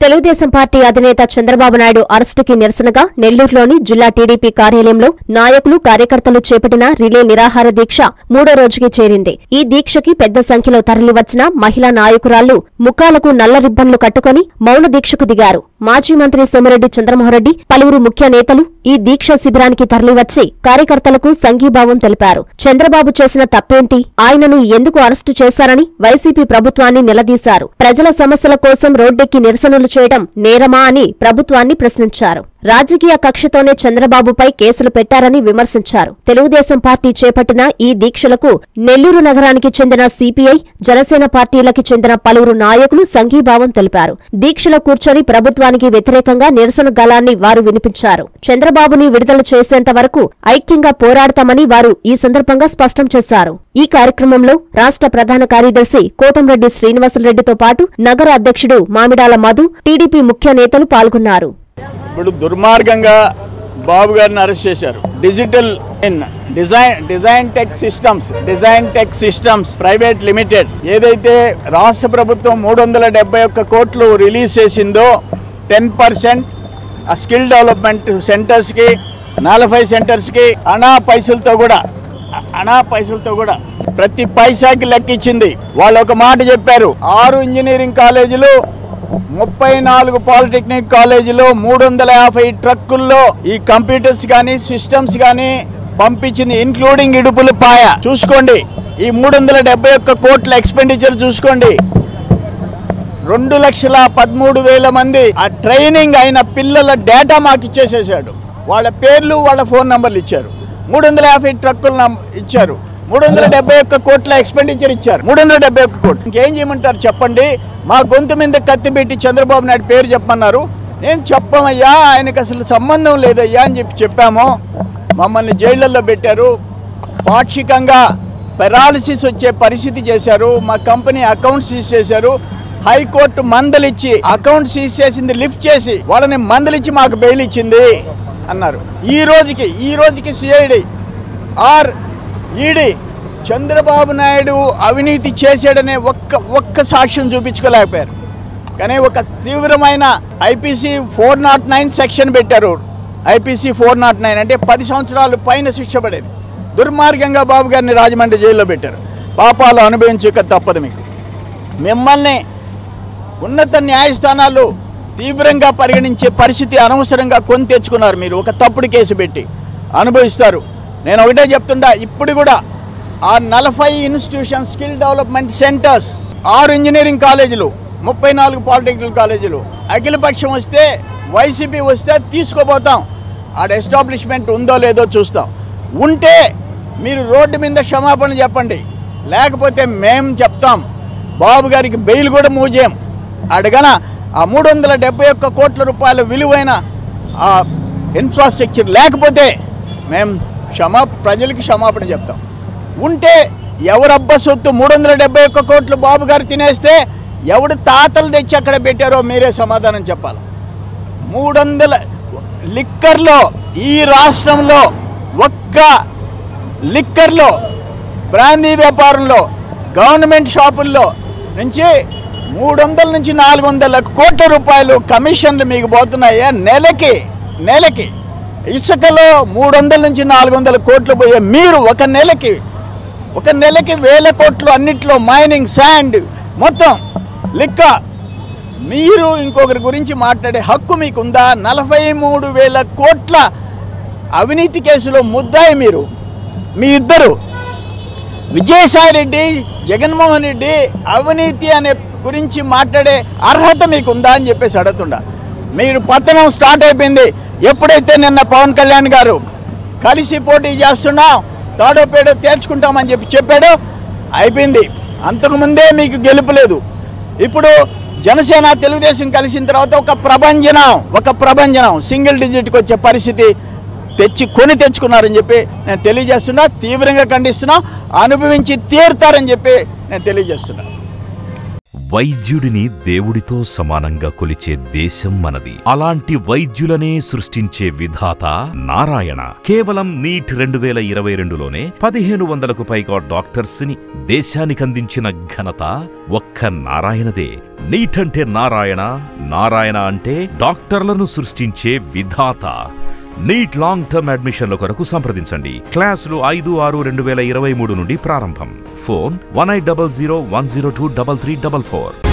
Telugu Desam party అధినేత చంద్రబాబు నాయుడు అరెస్టుకి నిరసనగా నెల్లూరులోని జిల్లా టీడీపీ కార్యాలయంలో నాయకులు కార్యకర్తలు చేపట్టిన రిలే నిరాహార దీక్ష మూడో రోజుకి చేరింది ఈ దీక్షకి పెద్ద సంఖ్యలో తరలివచ్చిన మహిళా నాయకురాళ్లు ముఖాలకు నల్ల రిబ్బన్లు కట్టుకుని మౌన దీక్షకు దిగారు మాజీ మంత్రి సోమిరెడ్డి చంద్రమోహన్రెడ్డి పలువురు ముఖ్య నేతలు ఈ దీక్ష శిబిరానికి తరలివచ్చి కార్యకర్తలకు సంఘీభావం తెలిపారు చంద్రబాబు చేసిన తప్పేంటి ఆయనను ఎందుకు అరెస్టు చేశారని వైసీపీ ప్రభుత్వాన్ని నిలదీశారు ప్రజల సమస్యల కోసం రోడ్డెక్కి నిరసనలు చేయడం నేరమా అని ప్రభుత్వాన్ని ప్రశ్నించారు రాజకీయ కక్షతోనే చంద్రబాబుపై కేసులు పెట్టారని విమర్శించారు తెలుగుదేశం పార్టీ చేపట్టిన ఈ దీక్షలకు నెల్లూరు నగరానికి చెందిన సిపిఐ జనసేన పార్టీలకి చెందిన పలువురు నాయకులు సంఘీభావం తెలిపారు దీక్షలో కూర్చొని ప్రభుత్వానికి వ్యతిరేకంగా నిరసన గలాన్ని వారు వినిపించారు చంద్రబాబుని విడుదల చేసేంత వరకు ఐక్యంగా పోరాడతామని వారు ఈ సందర్భంగా స్పష్టం చేశారు ఈ కార్యక్రమంలో రాష్ట్ర ప్రధాన కార్యదర్శి కోటంరెడ్డి శ్రీనివాసరెడ్డితో పాటు నగర అధ్యక్షుడు మామిడాల మధు టీడీపీ ముఖ్య నేతలు పాల్గొన్నారు ఇప్పుడు దుర్మార్గంగా బాబు గారిని అరెస్ట్ చేశారు digital in design design tech systems design tech systems private limited ఏదైతే రాష్ట్ర ప్రభుత్వం మూడు వందల డెబ్బై ఒక్క కోట్లు రిలీజ్ చేసిందో టెన్ పర్సెంట్ ఆ స్కిల్ డెవలప్మెంట్ సెంటర్స్కి నలభై సెంటర్స్కి అనా పైసలతో కూడా అనా పైసలతో కూడా ప్రతి పైసాకి లెక్కించింది వాళ్ళు ఒక మాట చెప్పారు ఆరు ఇంజనీరింగ్ కాలేజీలు ముప్పై నాలుగు పాలిటెక్నిక్ కాలేజీలో మూడు వందల యాభై ట్రక్కుల్లో ఈ కంప్యూటర్స్ కానీ సిస్టమ్స్ కానీ పంపించింది ఇన్క్లూడింగ్ ఇడుపుల పాయ చూసుకోండి ఈ మూడు వందల డెబ్బై ఒక్క కోట్ల ఎక్స్పెండిచర్ చూసుకోండి రెండు లక్షల పదమూడు వేల మంది ఆ ట్రైనింగ్ అయిన పిల్లల డేటా మాకు ఇచ్చేసేసాడు వాళ్ళ పేర్లు వాళ్ళ ఫోన్ నంబర్లు ఇచ్చారు మూడు వందల యాభై ట్రక్కులు నం- ఇచ్చారు మూడు వందల డెబ్బై ఒక్క కోట్ల ఎక్స్పెండిచర్ ఇచ్చారు మూడు వందల డెబ్బై ఒక్క కోట్లు ఇంకేం చేయమంటారు చెప్పండి మా గొంతు మీద కత్తి పెట్టి చంద్రబాబు నాయుడు పేరు చెప్పమన్నారు నేను చెప్పమయ్యా ఆయనకు అసలు సంబంధం లేదయ్యా అని చెప్పి చెప్పాము మమ్మల్ని జైళ్ళల్లో పెట్టారు పాక్షికంగా పెరాలసిస్ వచ్చే పరిస్థితి చేశారు మా కంపెనీ అకౌంట్ సీజ్ చేశారు హైకోర్టు మందలిచ్చి అకౌంట్ సీజ్ చేసింది లిఫ్ట్ చేసి వాళ్ళని మందలిచ్చి మాకు బెయిల్ ఇచ్చింది అన్నారు ఈ రోజుకి ఈ రోజుకి CID or ED Chandrababu Naidu అవినీతి చేశాడనే ఒక్క ఒక్క సాక్ష్యం చూపించుకోలేకపోయారు కానీ ఒక తీవ్రమైన IPC four nought nine section పెట్టారు ఐపీసీ ఫోర్ నాట్ నైన్ అంటే పది సంవత్సరాలు పైన శిక్ష పడేది దుర్మార్గంగా బాబు గారిని రాజమండ్రి జైల్లో పెట్టారు పాపాలు అనుభవించక తప్పదు మీకు మిమ్మల్ని ఉన్నత న్యాయస్థానాలు తీవ్రంగా పరిగణించే పరిస్థితి అనవసరంగా కొని తెచ్చుకున్నారు మీరు ఒక తప్పుడు కేసు పెట్టి అనుభవిస్తారు నేను ఒకటే చెప్తుండా ఇప్పుడు కూడా ఆ నలభై ఇన్స్టిట్యూషన్ స్కిల్ డెవలప్మెంట్ సెంటర్స్ ఆరు ఇంజనీరింగ్ కాలేజీలు ముప్పై నాలుగు పాలిటెక్నికల్ కాలేజీలు అఖిలపక్షం వస్తే వైసీపీ వస్తే తీసుకోబోతాం ఆడ ఎస్టాబ్లిష్మెంట్ ఉందో లేదో చూస్తాం ఉంటే మీరు రోడ్డు మీద క్షమాపణ చెప్పండి లేకపోతే మేం చెప్తాం బాబు గారికి బెయిల్ కూడా మూవ్ చేయం అడగన ఆ మూడు వందల డెబ్బై ఒక్క కోట్ల రూపాయల విలువైన ఆ ఇన్ఫ్రాస్ట్రక్చర్ లేకపోతే మేము క్షమా ప్రజలకి క్షమాపణ చెప్తాం ఉంటే ఎవరబ్బ సొత్తు మూడు వందల డెబ్బై ఒక్క కోట్లు బాబు గారు తినేస్తే ఎవడు తాతలు తెచ్చి అక్కడ పెట్టారో మీరే సమాధానం చెప్పాలి మూడు వందల లిక్కర్లో ఈ రాష్ట్రంలో ఒక్క లిక్కర్లో బ్రాందీ వ్యాపారంలో గవర్నమెంట్ షాపుల్లో నుంచి మూడు వందల నుంచి నాలుగు వందల కోట్ల రూపాయలు కమిషన్లు మీకు పోతున్నాయా నెలకి నెలకి ఇసుకలో మూడు వందల నుంచి నాలుగు వందల కోట్లు పోయే మీరు ఒక నెలకి ఒక నెలకి వేల కోట్లు అన్నిట్లో మైనింగ్ శాండ్ మొత్తం లిక్క మీరు ఇంకొకరి గురించి మాట్లాడే హక్కు మీకుందా నలభై మూడు వేల కోట్ల అవినీతి కేసులో ముద్దాయి మీరు మీ ఇద్దరు విజయసాయి రెడ్డి జగన్మోహన్ రెడ్డి అవినీతి అనే గురించి మాట్లాడే అర్హత మీకు ఉందా అని చెప్పేసి అడుగుతుండ మీరు పతనం స్టార్ట్ అయిపోయింది ఎప్పుడైతే నిన్న పవన్ కళ్యాణ్ గారు కలిసి పోటీ చేస్తున్నాం తాడో పేడో తేల్చుకుంటామని చెప్పి చెప్పాడు అయిపోయింది అంతకుముందే మీకు గెలుపు లేదు ఇప్పుడు జనసేన తెలుగుదేశం కలిసిన తర్వాత ఒక ప్రభంజనం ఒక ప్రభంజనం సింగిల్ డిజిట్కి వచ్చే పరిస్థితి తెచ్చి కొని తెచ్చుకున్నారని చెప్పి నేను తెలియజేస్తున్నా తీవ్రంగా ఖండిస్తున్నా అనుభవించి తీరుతారని చెప్పి నేను తెలియజేస్తున్నా వైద్యుడిని దేవుడితో సమానంగా కొలిచే దేశం మనది అలాంటి వైద్యులనే సృష్టించే విధాత నారాయణ కేవలం నీట్ రెండు వేల ఇరవై రెండులోనే పదిహేను వందలకు పైగా డాక్టర్స్ ని దేశానికందించిన ఘనత ఒక్క నారాయణదే నీట్ అంటే నారాయణ నారాయణ అంటే డాక్టర్లను సృష్టించే విధాత నీట్ లాంగ్ టర్మ్ అడ్మిషన్ల కొరకు సంప్రదించండి క్లాసులు ఐదు ఆరు రెండు వేల ఇరవై మూడు నుండి ప్రారంభం phone one eight double zero one zero two double three double four